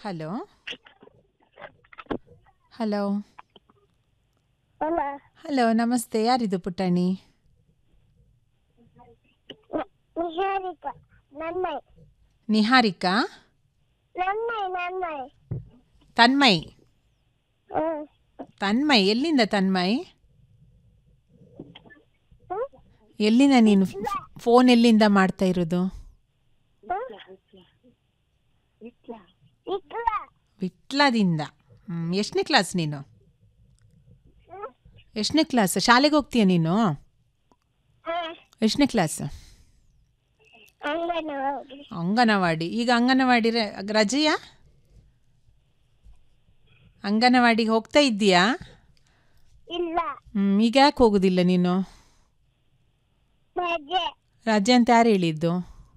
Hello hello ಅಲ್ಲ hello ನಮಸ್ತೆ ಯಾರಿದು ಪುಟ್ಟಣಿ ನಿಹಾರಿಕ ನನ್ನೈ ನಿಹಾರಿಕಾ ನನ್ನೈ ನನ್ನೈ ತನ್ಮಯ್ ಹ್ಮ್ ತನ್ಮಯ್ ಎಲ್ಲಿಂದ ತನ್ಮಯ್ ಹ್ಮ್? ಎಲ್ಲಿಂದ ನೀನು ಫೋನ್ ಎಲ್ಲಿಂದ ಮಾಡ್ತಾ ಇರೋದು ಇಟ್ಲ ವಿಟ್ಲದಿಂದ ಎಷ್ಟನೇ ಕ್ಲಾಸ್ ನೀನು ಎಷ್ಟನೇ ಕ್ಲಾಸ್ ಶಾಲೆಗೆ ಹೋಗ್ತೀಯ ನೀನು ಎಷ್ಟನೇ ಕ್ಲಾಸ್ ಅಂಗನವಾಡಿ ಅಂಗನವಾಡಿ ಈಗ ಅಂಗನವಾಡಿ ರ- ರಜೆಯಾ ಅಂಗನವಾಡಿಗೆ ಹೋಗ್ತಾ ಇದ್ದೀಯಾ ಇಲ್ಲ ಹ್ಮ್, ಈಗ ಯಾಕೆ ಹೋಗೋದಿಲ್ಲ ನೀನು ರಜೆ ರಜೆ ಅಂತ ಯಾರು ಹೇಳಿದ್ದು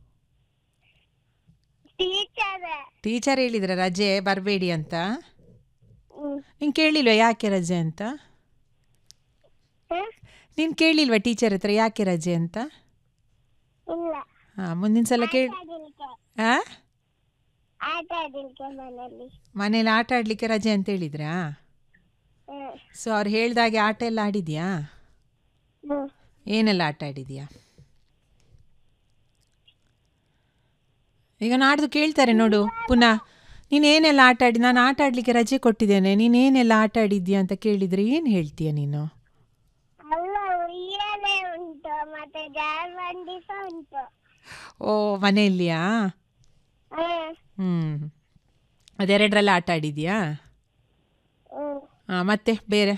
ಟೀಚರ್ ಟೀಚರ್ ಹೇಳಿದ್ರ ರಜೆ ಬರಬೇಡಿ ಅಂತ ಹ್ಮ್ ನೀನು ಕೇಳಿಲ್ವ ಯಾಕೆ ರಜೆ ಅಂತ ಹ್ಮ್? ನೀನು ಕೇಳಿಲ್ವಾ ಟೀಚರ್ ಹತ್ರ ಯಾಕೆ ರಜೆ ಅಂತ ಇಲ್ಲ ಹಾಂ ಮುಂದಿನ ಸಲ ಕೇಳಿ ಆಟಾಡ್ಲಿಕ್ಕೆ ಹಾಂ ಆಟ ಆಡ್ಲಿಕ್ಕೆ ಮನೆಯಲ್ಲಿ ಮನೇಲಿ ಆಟ ಆಡಲಿಕ್ಕೆ ರಜೆ ಅಂತ ಹೇಳಿದ್ರಾ ಹ್ಮ್ ಸೊ ಅವ್ರು ಹೇಳ್ದಾಗೆ ಆಟ ಎಲ್ಲ ಆಡಿದ್ಯಾ ಹ್ಮ್ ಏನೆಲ್ಲ ಆಟ ಆಡಿದ್ಯಾ ಈಗ ನಾಡ್ದು ಕೇಳ್ತಾರೆ ನೋಡು ಪುನಃ ನೀನು ಏನೆಲ್ಲ ಆಟ ಆಡಿ ನಾನು ಆಟ ಆಡಲಿಕ್ಕೆ ರಜೆ ಕೊಟ್ಟಿದ್ದೇನೆ ನೀನು ಏನೆಲ್ಲ ಆಟ ಆಡಿದ್ಯಾ ಅಂತ ಕೇಳಿದರೆ ಏನು ಹೇಳ್ತೀಯ ನೀನು ಅಲ್ಲ ಉಯ್ಯಾಲೆ ಉಂಟು ಮತ್ತೆ ಜಾರ್ಬಂಡಿ ಸಹ ಉಂಟು ಓ ಮನೆಯಲ್ಲಿಯಾ ಹ್ಮ್ ಹ್ಞೂ ಅದೆರಡರಲ್ಲಿ ಆಟ ಆಡಿದ್ಯಾ ಹ್ಮ್ ಹಾಂ ಮತ್ತೆ ಬೇರೆ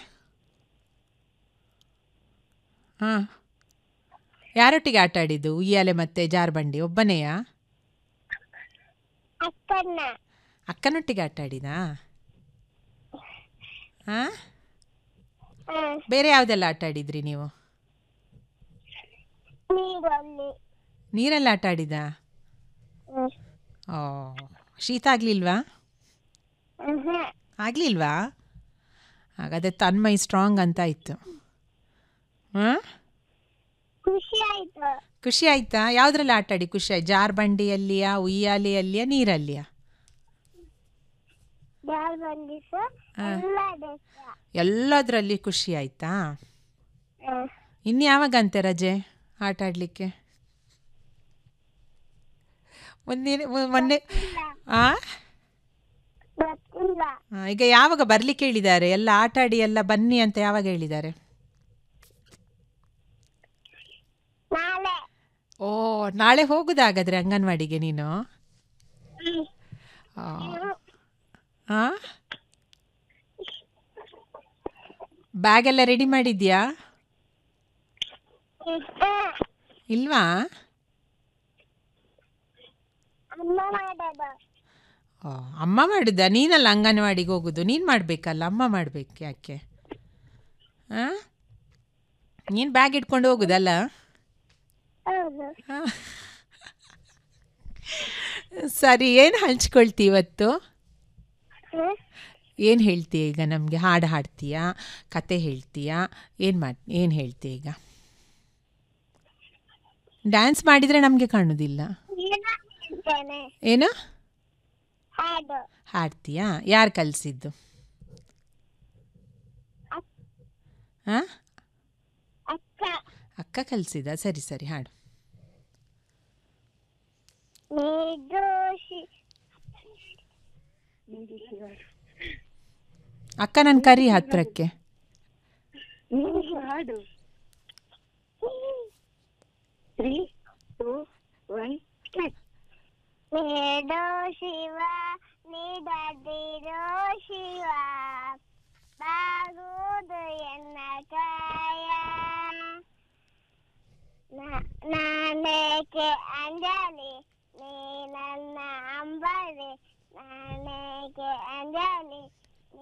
ಹಾಂ ಯಾರೊಟ್ಟಿಗೆ ಆಟ ಆಡಿದ್ದು ಉಯ್ಯಾಲೆ ಮತ್ತು ಜಾರ್ಬಂಡಿ ಒಬ್ಬನೆಯಾ ಅಕ್ಕನ್ನ ಅಕ್ಕನೊಟ್ಟಿಗೆ ಆಟ ಆಡಿದಾ ಹಾಂ ಹ್ಮ್ ಬೇರೆ ಯಾವುದೆಲ್ಲ ಆಟ ಆಡಿದ್ರಿ ನೀವು ನೀರಲ್ಲಿ ನೀರಲ್ಲಿ ಆಟ ಆಡಿದಾ ಹ್ಮ್ ಓ ಶೀತ ಆಗಲಿಲ್ವಾ ಹ್ಮ್ ಆಗಲಿಲ್ವಾ ಹಾಗಾದರೆ ತನ್ಮೈ ಸ್ಟ್ರಾಂಗ್ ಅಂತ ಆಯಿತು ಹಾಂ ಖುಷಿ ಆಯ್ತು ಖುಷಿ ಆಯ್ತಾ ಯಾವುದ್ರಲ್ಲಿ ಆಟ ಆಡಿ ಖುಷಿ ಆಯ್ತು ಜಾರ್ಬಂಡಿಯಲ್ಲಿಯಾ ಉಯ್ಯಾಲೆಯಲ್ಲಿಯಾ ನೀರಲ್ಲಿಯಾ ಜಾರ್ಬಂಡಿ ಸಹ ಎಲ್ಲ ದೇಶ ಎಲ್ಲದರಲ್ಲಿ ಖುಷಿ ಆಯ್ತಾ ಹ್ಮ್ ಇನ್ನು ಯಾವಾಗಂತೆ ರಜೆ ಆಟ ಆಡಲಿಕ್ಕೆ ಮುಂದಿನ ಮು- ಮೊನ್ನೆ ಆ ಗೊತ್ತಿಲ್ಲ ಆ, ಈಗ ಯಾವಾಗ ಬರ್ಲಿಕ್ಕೆ ಹೇಳಿದ್ದಾರೆ ಎಲ್ಲ ಆಟ ಆಡಿ ಎಲ್ಲ ಬನ್ನಿ ಅಂತ ಯಾವಾಗ ಹೇಳಿದ್ದಾರೆ ನಾಳೆ ಓ ನಾಳೆ ಹೋಗುದಾಗಾದ್ರೆ ಅಂಗನವಾಡಿಗೆ ನೀನು ಹ್ಮ್ ಆ. ಆ? ಬ್ಯಾಗ್ ಎಲ್ಲ ರೆಡಿ ಮಾಡಿದ್ಯಾ ಹ್ಮ್. ಇಲ್ವಾ ಅಮ್ಮ ಮಾಡೋದು ಓ ಅಮ್ಮ ಮಾಡುದಾ ನೀನಲ್ಲ ಅಂಗನವಾಡಿಗೆ ಹೋಗುದು ನೀನು ಮಾಡಬೇಕಲ್ಲ ಅಮ್ಮ ಮಾಡಬೇಕು ಯಾಕೆ ಹಾಂ ನೀನು ಬ್ಯಾಗ್ ಇಟ್ಕೊಂಡು ಹೋಗುದಲ್ಲ ಹೌದು ಆ. ಸರಿ ಏನು ಹಂಚ್ಕೊಳ್ತಿ ಇವತ್ತು ಹ್ಮ್ ಏನು ಹೇಳ್ತೀಯ ಈಗ ನಮಗೆ ಹಾಡು ಹಾಡ್ತೀಯಾ ಕತೆ ಹೇಳ್ತೀಯಾ ಏನು ಮಾಡಿ ಏನು ಹೇಳ್ತೀಯ ಈಗ ಡ್ಯಾನ್ಸ್ ಮಾಡಿದರೆ ನಮಗೆ ಕಾಣೋದಿಲ್ಲ ಏನೋ ಹೇಳ್ತೇನೆ ಏನು ಹಾಡು ಹಾಡ್ತೀಯಾ ಯಾರು ಕಲಿಸಿದ್ದು ಹಾಂ ಅಕ್ಕ ಅಕ್ಕ ಕಲಿಸಿದ ಸರಿ ಸರಿ ಹಾಡು ನಿರ್ದೋಷಿ ಅಕ್ಕ ನನ್ನ ಕರಿ ಹತ್ರಕ್ಕೆ ಹಾಡು ತ್ರೀ ಟೂ ಒನ್ ನೀಡೋ ಶಿವ ನೀಡದಿರೋ ಶಿವ ಬಾಗುವುದು ಎನ್ನ ಕಾಯ ನ- ನಾನೇಕೆ ಅಂಜಲಿ ನೀ ನನ್ನ ಅಂಬಲಿ ನಾನೇಕೆ ಅಂಜಲಿ